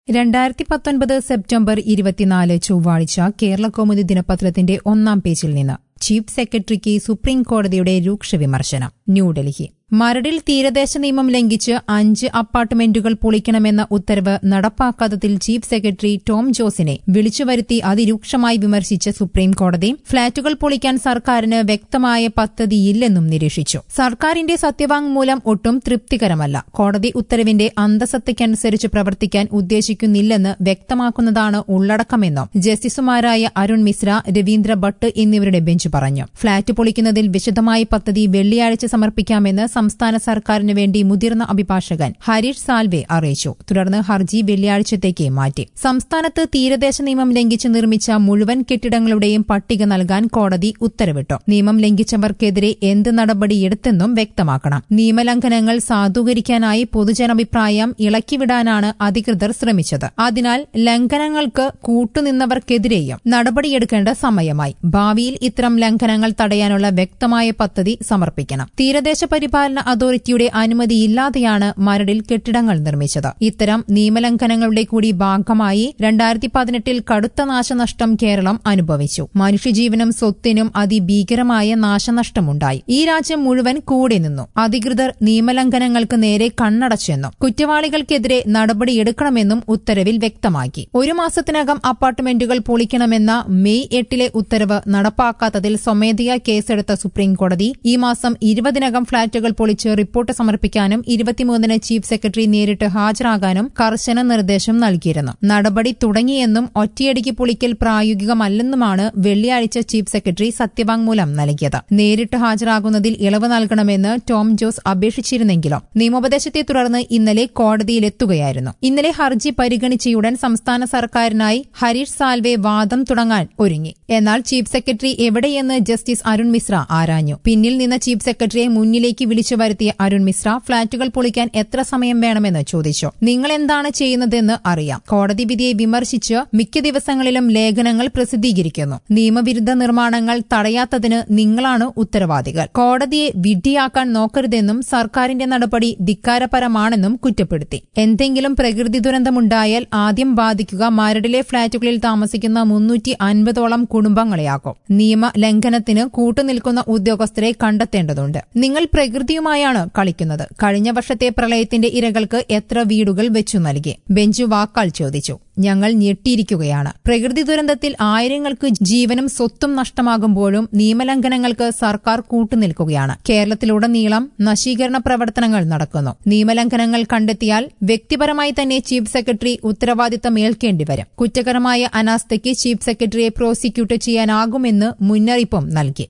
രണ്ടായിരത്തി പത്തൊൻപത് സെപ്റ്റംബർ ഇരുപത്തിനാല് ചൊവ്വാഴ്ച കേരള കൗമുദി ദിനപത്രത്തിന്റെ ഒന്നാം പേജിൽ നിന്ന് ചീഫ് സെക്രട്ടറിക്ക് സുപ്രീം കോടതിയുടെ രൂക്ഷ വിമർശനം ന്യൂഡൽഹി മരടിൽ തീരദേശ നിയമം ലംഘിച്ച് അഞ്ച് അപ്പാർട്ട്മെന്റുകൾ പൊളിക്കണമെന്ന ഉത്തരവ് നടപ്പാക്കാത്തതിൽ ചീഫ് സെക്രട്ടറി ടോം ജോസിനെ വിളിച്ചുവരുത്തി അതിരൂക്ഷമായി വിമർശിച്ച സുപ്രീം കോടതി ഫ്ളാറ്റുകൾ പൊളിക്കാൻ സർക്കാരിന് വ്യക്തമായ പദ്ധതിയില്ലെന്നും നിരീക്ഷിച്ചു സർക്കാരിന്റെ സത്യവാങ്മൂലം ഒട്ടും തൃപ്തികരമല്ല കോടതി ഉത്തരവിന്റെ അന്തസത്തയ്ക്കനുസരിച്ച് പ്രവർത്തിക്കാൻ ഉദ്ദേശിക്കുന്നില്ലെന്ന് വ്യക്തമാക്കുന്നതാണ് ഉള്ളടക്കമെന്നും ജസ്റ്റിസുമാരായ അരുൺ മിശ്ര രവീന്ദ്ര ഭട്ട് എന്നിവരുടെ ബെഞ്ച് പറഞ്ഞു ഫ്ളാറ്റ് പൊളിക്കുന്നതിൽ വിശദമായ പദ്ധതി വെള്ളിയാഴ്ച സമർപ്പിക്കാമെന്ന് സംസ്ഥാന സർക്കാരിന് വേണ്ടി മുതിർന്ന അഭിഭാഷകൻ ഹരീഷ് സാൽവെ അറിയിച്ചു തുടർന്ന് ഹർജി വെള്ളിയാഴ്ചത്തേക്ക് മാറ്റി സംസ്ഥാനത്ത് തീരദേശ നിയമം ലംഘിച്ച് നിർമ്മിച്ച മുഴുവൻ കെട്ടിടങ്ങളുടെയും പട്ടിക നൽകാൻ കോടതി ഉത്തരവിട്ടു നിയമം ലംഘിച്ചവർക്കെതിരെ എന്ത് നടപടിയെടുത്തെന്നും വ്യക്തമാക്കണം നിയമലംഘനങ്ങൾ സാധൂകരിക്കാനായി പൊതുജനാഭിപ്രായം ഇളക്കിവിടാനാണ് അധികൃതർ ശ്രമിച്ചത് അതിനാൽ ലംഘനങ്ങൾക്ക് കൂട്ടുനിന്നവർക്കെതിരെയും നടപടിയെടുക്കേണ്ട സമയമായി ഭാവിയിൽ ഇത്തരം ലംഘനങ്ങൾ തടയാനുള്ള വ്യക്തമായ പദ്ധതി സമർപ്പിക്കണം തീരദേശ പരിപാലന അതോറിറ്റിയുടെ അനുമതിയില്ലാതെയാണ് മരടിൽ കെട്ടിടങ്ങൾ നിർമ്മിച്ചത് ഇത്തരം നിയമലംഘനങ്ങളുടെ കൂടി ഭാഗമായി രണ്ടായിരത്തി പതിനെട്ടിൽ കടുത്ത നാശനഷ്ടം കേരളം അനുഭവിച്ചു മനുഷ്യജീവനും സ്വത്തിനും അതിഭീകരമായ നാശനഷ്ടമുണ്ടായി ഈ രാജ്യം മുഴുവൻ കൂടെ നിന്നു അധികൃതർ നിയമലംഘനങ്ങൾക്ക് നേരെ കണ്ണടച്ചെന്നും കുറ്റവാളികൾക്കെതിരെ നടപടിയെടുക്കണമെന്നും ഉത്തരവിൽ വ്യക്തമാക്കി ഒരു മാസത്തിനകം അപ്പാർട്ട്മെന്റുകൾ പൊളിക്കണമെന്ന മെയ് എട്ടിലെ ഉത്തരവ് നടപ്പാക്കാത്തതിൽ സ്വമേധയാ കേസെടുത്ത സുപ്രീംകോടതി ഈ മാസം ഇരുപതിനകം ഫ്ളാറ്റുകൾ പൊളിച്ച് റിപ്പോർട്ട് സമർപ്പിക്കാനും ഇരുപത്തിമൂന്നിന് ചീഫ് സെക്രട്ടറി നേരിട്ട് ഹാജരാകാനും കർശന നിർദ്ദേശം നൽകിയിരുന്നു നടപടി തുടങ്ങിയെന്നും ഒറ്റയടിക്ക് പൊളിക്കൽ പ്രായോഗികമല്ലെന്നുമാണ് വെള്ളിയാഴ്ച ചീഫ് സെക്രട്ടറി സത്യവാങ്മൂലം നൽകിയത് നേരിട്ട് ഹാജരാകുന്നതിൽ ഇളവ് നൽകണമെന്ന് ടോം ജോസ് അപേക്ഷിച്ചിരുന്നെങ്കിലും നിയമോപദേശത്തെ തുടർന്ന് ഇന്നലെ കോടതിയിലെത്തുകയായിരുന്നു ഇന്നലെ ഹർജി പരിഗണിച്ചയുടൻ സംസ്ഥാന സർക്കാരിനായി ഹരീഷ് സാൽവെ വാദം തുടങ്ങാൻ ഒരുങ്ങി എന്നാൽ ചീഫ് സെക്രട്ടറി എവിടെയെന്ന് ജസ്റ്റിസ് അരുൺ മിശ്ര ആരാഞ്ഞു പിന്നിൽ നിന്ന് ചീഫ് സെക്രട്ടറിയെ മുന്നിലേക്ക് വിളിച്ചു വരുത്തിയ അരുൺ മിശ്ര ഫ്ളാറ്റുകൾ പൊളിക്കാൻ എത്ര സമയം വേണമെന്ന് ചോദിച്ചു നിങ്ങൾ എന്താണ് ചെയ്യുന്നതെന്ന് അറിയാം കോടതി വിധിയെ വിമർശിച്ച് മിക്ക ദിവസങ്ങളിലും ലേഖനങ്ങൾ പ്രസിദ്ധീകരിക്കുന്നു നിയമവിരുദ്ധ നിർമ്മാണങ്ങൾ തടയാത്തതിന് നിങ്ങളാണ് ഉത്തരവാദികൾ കോടതിയെ വിഡ്ഢിയാക്കാൻ നോക്കരുതെന്നും സർക്കാരിന്റെ നടപടി ധിക്കാരപരമാണെന്നും കുറ്റപ്പെടുത്തി എന്തെങ്കിലും പ്രകൃതി ദുരന്തമുണ്ടായാൽ ആദ്യം ബാധിക്കുക മരടിലെ ഫ്ളാറ്റുകളിൽ താമസിക്കുന്ന മുന്നൂറ്റി അൻപതോളം കുടുംബങ്ങളെയാക്കും നിയമ ലംഘനത്തിന് കൂട്ടുനിൽക്കുന്ന ഉദ്യോഗസ്ഥരെ കണ്ടെത്തേണ്ടതുണ്ട് നിങ്ങൾ പ്രകൃതിയുമായാണ് കളിക്കുന്നത് കഴിഞ്ഞ വർഷത്തെ പ്രളയത്തിന്റെ ഇരകൾക്ക് എത്ര വീടുകൾ വെച്ചു നൽകി ബെഞ്ച് വാക്കാൽ ചോദിച്ചു ഞങ്ങൾ ഞെട്ടിയിരിക്കുകയാണ് പ്രകൃതി ദുരന്തത്തിൽ ആയിരങ്ങൾക്ക് ജീവനും സ്വത്തും നഷ്ടമാകുമ്പോഴും നിയമലംഘനങ്ങൾക്ക് സർക്കാർ കൂട്ടുനിൽക്കുകയാണ് കേരളത്തിലുടനീളം നശീകരണ പ്രവർത്തനങ്ങൾ നടക്കുന്നു നിയമലംഘനങ്ങൾ കണ്ടെത്തിയാൽ വ്യക്തിപരമായി തന്നെ ചീഫ് സെക്രട്ടറി ഉത്തരവാദിത്തം ഏൽക്കേണ്ടിവരും കുറ്റകരമായ അനാസ്ഥയ്ക്ക് ചീഫ് സെക്രട്ടറിയെ പ്രോസിക്യൂട്ട് ചെയ്യാനാകുമെന്ന് മുന്നറിയിപ്പും നൽകി